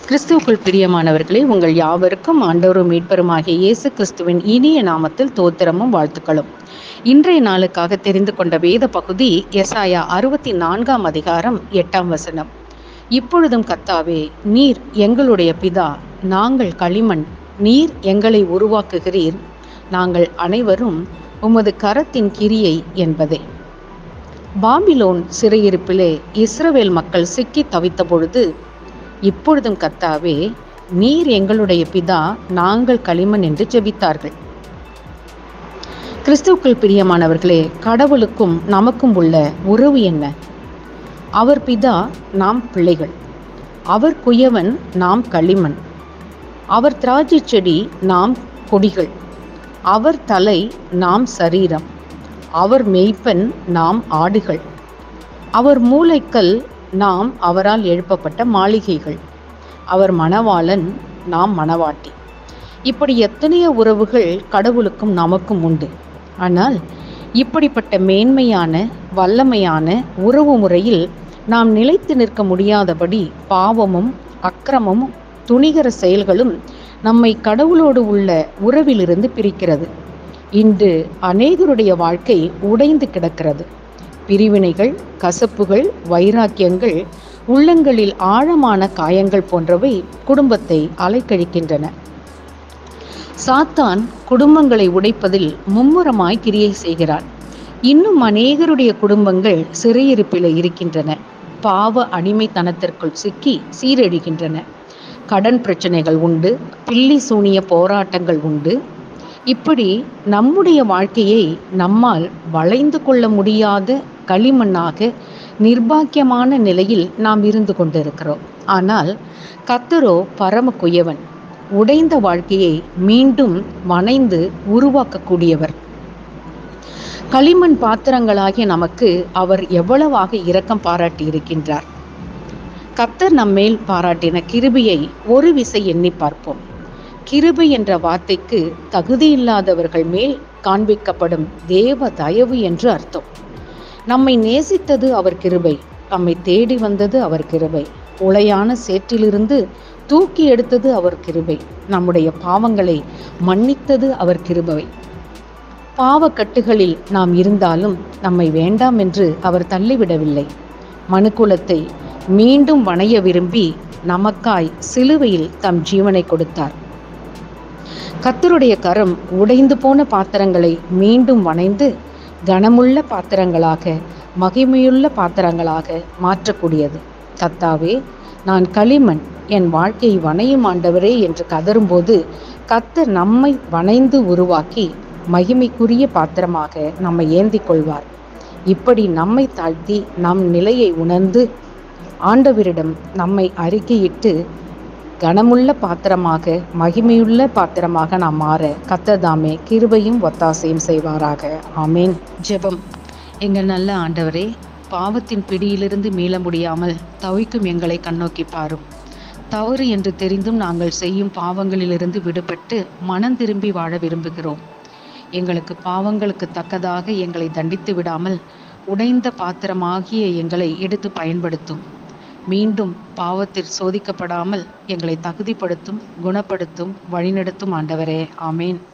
கிறிஸ்துவுக்குள் பிரியமானவர்களே உங்கள் யாவருக்கும் ஆண்டவரும் மீட்பருமாகிய இயேசு கிறிஸ்துவின் இனிய நாமத்தில் தோத்திரமும் வாழ்த்துக்களும் இன்றைய நாளுக்காக தெரிந்து கொண்ட வேத பகுதி எசாயா அறுபத்தி நான்காம் அதிகாரம் எட்டாம் வசனம் இப்பொழுதும் கத்தாவே நீர் எங்களுடைய பிதா நாங்கள் களிமண் நீர் எங்களை உருவாக்குகிறீர் நாங்கள் அனைவரும் உமது கரத்தின் கிரியை என்பதே பாபிலோன் சிறையிருப்பிலே இஸ்ரவேல் மக்கள் சிக்கி தவித்த பொழுது இப்பொழுதும் கத்தாவே நீர் எங்களுடைய பிதா நாங்கள் களிமண் என்று ஜெபித்தார்கள் கிறிஸ்துவுக்குள் பிரியமானவர்களே கடவுளுக்கும் நமக்கும் உள்ள உறவு என்ன அவர் பிதா நாம் பிள்ளைகள் அவர் குயவன் நாம் களிமண் அவர் திராட்சை செடி நாம் கொடிகள் அவர் தலை நாம் சரீரம் அவர் மெய்ப்பன் நாம் ஆடுகள் அவர் மூளைக்கல் நாம் அவரால் எழுப்பப்பட்ட மாளிகைகள் அவர் மணவாளன் நாம் மணவாட்டி இப்படி எத்தனையோ உறவுகள் கடவுளுக்கும் நமக்கும் உண்டு ஆனால் இப்படிப்பட்ட மேன்மையான வல்லமையான உறவு முறையில் நாம் நிலைத்து நிற்க முடியாதபடி பாவமும் அக்கிரமமும் துணிகர செயல்களும் நம்மை கடவுளோடு உள்ள உறவிலிருந்து பிரிக்கிறது இன்று அநேகருடைய வாழ்க்கை உடைந்து கிடக்கிறது பிரிவினைகள் கசப்புகள் வைராக்கியங்கள் உள்ளங்களில் ஆழமான காயங்கள் போன்றவை குடும்பத்தை அலைக்கழிக்கின்றன சாத்தான் குடும்பங்களை உடைப்பதில் மும்முரமாய் கிரியை செய்கிறான் இன்னும் அநேகருடைய குடும்பங்கள் சிறையிருப்பில் இருக்கின்றன பாவ அடிமைத்தனத்திற்குள் சிக்கி சீரழிகின்றன கடன் பிரச்சனைகள் உண்டு பில்லி சூனிய போராட்டங்கள் உண்டு இப்படி நம்முடைய வாழ்க்கையை நம்மால் வளைந்து கொள்ள முடியாத களிமண்ணாக நிர்பாக்கியமான நிலையில் நாம் இருந்து கொண்டிருக்கிறோம் ஆனால் கத்தரோ பரம குயவன் உடைந்த வாழ்க்கையை மீண்டும் வணைந்து உருவாக்கக்கூடியவர் களிமண் பாத்திரங்களாகிய நமக்கு அவர் எவ்வளவாக இரக்கம் பாராட்டி இருக்கின்றார் கத்தர் நம்மேல் பாராட்டின கிருபியை ஒரு விசை எண்ணி பார்ப்போம் கிருபை என்ற வார்த்தைக்கு தகுதியில்லாதவர்கள் மேல் காண்பிக்கப்படும் தேவ தயவு என்று அர்த்தம் நம்மை நேசித்தது அவர் கிருபை நம்மை தேடி வந்தது அவர் கிருபை உளையான சேற்றிலிருந்து தூக்கி எடுத்தது அவர் கிருபை நம்முடைய பாவங்களை மன்னித்தது அவர் கிருபை பாவக்கட்டுகளில் நாம் இருந்தாலும் நம்மை வேண்டாம் என்று அவர் தள்ளிவிடவில்லை மனுக்குலத்தை மீண்டும் வணைய விரும்பி நமக்காய் சிலுவையில் தம் ஜீவனை கொடுத்தார் கத்தருடைய கரம் உடைந்து போன பாத்திரங்களை மீண்டும் வணைந்து கனமுள்ள பாத்திரங்களாக மகிமையுள்ள பாத்திரங்களாக மாற்றக்கூடியது கத்தாவே நான் களிமண் என் வாழ்க்கையை வணையும் ஆண்டவரே என்று கதரும்போது கத்தர் நம்மை வணைந்து உருவாக்கி மகிமைக்குரிய பாத்திரமாக நம்மை ஏந்தி கொள்வார் இப்படி நம்மை தாழ்த்தி நம் நிலையை உணர்ந்து ஆண்டவரிடம் நம்மை அறிக்கையிட்டு கனமுள்ள பாத்திரமாக மகிமையுள்ள பாத்திரமாக நாம் மாற கத்ததாமே கிருபையும் ஒத்தாசையும் செய்வாராக ஆமேன் ஜெபம் எங்கள் நல்ல ஆண்டவரே பாவத்தின் பிடியிலிருந்து மீள முடியாமல் தவிக்கும் எங்களை கண்ணோக்கி பாரும் தவறு என்று தெரிந்தும் நாங்கள் செய்யும் பாவங்களிலிருந்து விடுபட்டு மனம் திரும்பி வாழ விரும்புகிறோம் எங்களுக்கு பாவங்களுக்கு தக்கதாக எங்களை தண்டித்து விடாமல் உடைந்த பாத்திரமாகிய எங்களை எடுத்து பயன்படுத்தும் மீண்டும் பாவத்தில் சோதிக்கப்படாமல் எங்களை தகுதிப்படுத்தும் குணப்படுத்தும் வழிநடத்தும் ஆண்டவரே ஆமேன்